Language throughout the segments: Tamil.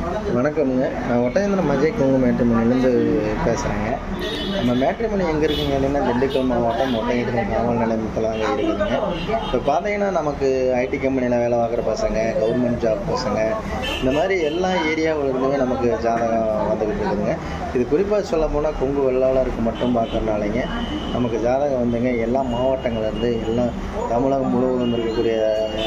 வணக்கம்ங்க நான் ஒட்டயந்திரம் அஜய் குங்கு மேட்ரிமணிலேருந்து பேசுகிறேங்க நம்ம மேட்ரிமணி எங்கே இருக்குங்க அப்படின்னா திண்டுக்கல் மாவட்டம் ஒட்டயந்திரம் காவல் நிலையத்தில் அங்கே இருக்குதுங்க இப்போ பார்த்தீங்கன்னா நமக்கு ஐடி கம்பெனியில் வேலை பார்க்குற பசங்க கவர்மெண்ட் ஜாப் பசங்க இந்த மாதிரி எல்லா ஏரியாவிலிருந்துமே நமக்கு ஜாதகம் வந்துக்கிட்டு இருக்குதுங்க இது குறிப்பாக சொல்ல போனால் கொங்கு வெள்ளாளருக்கு மட்டும் பார்க்கறனாலைங்க நமக்கு ஜாதகம் வந்துங்க எல்லா மாவட்டங்கள்லேருந்து எல்லா தமிழகம் முழுவதும் இருக்கக்கூடிய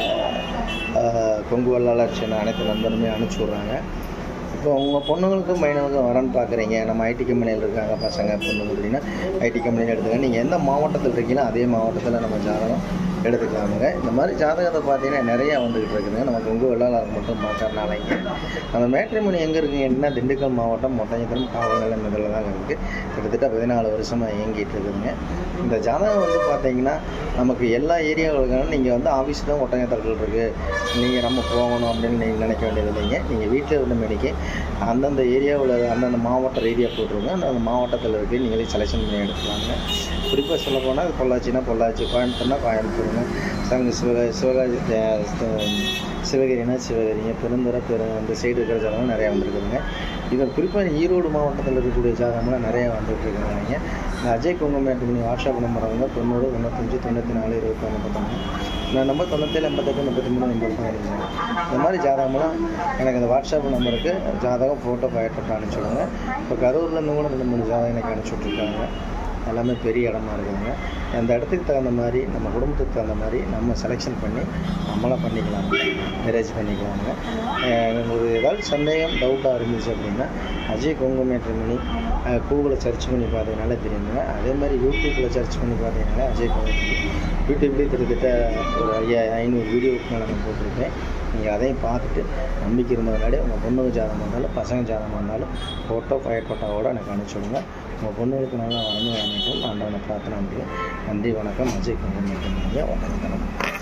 ஆஹ், கொங்கு வெள்ளாளர் சின்ன அனைத்து நண்பருமே அனுப்பிச்சி விட்றாங்க இப்போ உங்கள் பொண்ணுங்களுக்கும் பையனுக்கும் வரன்னு பார்க்குறீங்க நம்ம ஐடி கம்பெனியில் இருக்காங்க பசங்க பொண்ணுங்க அப்படின்னா ஐடி கம்பெனியில் எடுத்துங்க நீங்கள் எந்த மாவட்டத்தில் இருக்கீங்களோ அதே மாவட்டத்தில் நம்ம ஜாதகம் எடுத்துக்கலாமுங்க இந்த மாதிரி ஜாதகத்தை பார்த்தீங்கன்னா நிறையா வந்துக்கிட்டு இருக்குதுங்க நமக்கு உங்கள் வெள்ளாளர் மட்டும் பார்க்கறனாலைங்க நம்ம மேட்ரிமணி எங்கே இருக்குங்கன்னா திண்டுக்கல் மாவட்டம் மொட்டஞ்சத்திரம் காவல் நிலையம் இதில் தாங்க இருக்குது கிட்டத்தட்ட பதினாலு வருஷமாக இயங்கிட்டு இருக்குதுங்க இந்த ஜாதகம் வந்து பார்த்தீங்கன்னா நமக்கு எல்லா ஏரியாவுக்கும் நீங்கள் வந்து ஆஃபீஸ் தான் ஒட்டஞ்சத்திரத்தில் இருக்குது நீங்கள் நம்ம போகணும் அப்படின்னு நீங்கள் நினைக்க வேண்டியது இல்லைங்க நீங்கள் வீட்டில் இருந்த மணிக்கு அந்தந்த ஏரியாவில் அந்தந்த மாவட்ட ரீதியாக போட்டுருங்க அந்தந்த மாவட்டத்தில் இருக்கு நீங்களே செலெக்ஷன் பண்ணி எடுத்துக்கலாங்க குறிப்பாக சொல்ல போனால் பொள்ளாச்சினா பொள்ளாச்சி கோயம்புத்தூர்னா கோயம்புத்தூருங்க சங்க சிவகாசி சிவகாசி அஹ், சி- சிவகிரினா சிவகிரிங்க பெருந்துறை பெரு அந்த சைடு இருக்கிற ஜாதகம் நிறையா வந்துருக்குதுங்க இதில் குறிப்பாக ஈரோடு மாவட்டத்தில் இருக்கக்கூடிய ஜாதகம்லாம் நிறையா வந்துட்டு இருக்குதுங்க இந்த அஜய் குங்குமேட்டு பண்ணி வாட்ஸ்அப் நம்பர் வந்து தொண்ணூறு தொண்ணூத்தஞ்சு தொண்ணூற்றி நாலு இருபத்தி ஒன்று பத்தொன்று நான் நம்பர் தொண்ணூத்தேழு எண்பத்தெட்டு முப்பத்தி மூணு எண்பது பதினஞ்சு இந்த மாதிரி ஜாதகம்லாம் எனக்கு அந்த வாட்ஸ்அப் நம்பருக்கு ஜாதகம் ஃபோட்டோ பயப்பட்டு அனுப்பிச்சி விடுங்க இப்போ கரூர்லேருந்து கூட ரெண்டு மூணு ஜாதகம் எனக்கு அனுப்பிச்சி விட்ருக்காங்க எல்லாமே பெரிய இடமா இருக்குதுங்க அந்த இடத்துக்கு தகுந்த மாதிரி நம்ம குடும்பத்துக்கு தகுந்த மாதிரி நம்ம செலெக்ஷன் பண்ணி நம்மளாக பண்ணிக்கலாங்க மேரேஜ் பண்ணிக்கலாங்க அஹ் உங்களுக்கு ஏதாவது சந்தேகம் டவுட்டாக இருந்துச்சு அப்படின்னா அஜய் குங்குமேட்ரிமணி கூகுளில் சர்ச் பண்ணி பார்த்தீங்கனாலே தெரியுங்க அதே மாதிரி யூடியூப்பில் சர்ச் பண்ணி பார்த்தீங்கன்னாலே அஜய் குங்குமேட்ரி யூடியூப்லேயே கிட்டத்தட்ட ஒரு ஐயா ஐநூறு வீடியோவுக்கு மேலே நான் போட்டிருக்கேன் நீங்கள் அதையும் பார்த்துட்டு நம்பிக்கை இருந்த முன்னாடி உங்கள் பொண்ணுக்கு ஜாதகம் இருந்தாலும் பசங்க ஜாதகம் இருந்தாலும் ஃபோட்டோ ஃபயர் ஃபோட்டோவோட எனக்கு அனுப்பிச்சி விடுங்க உங்கள் பொண்ணுங்களுக்கு நல்லா வளர்ந்து வரணும் ஆண்டவனை பிரார்த்தனை பண்ணுறேன் நன்றி வணக்கம் அஜய் குங்குமேட்ரிமணிங்க வணக்கம்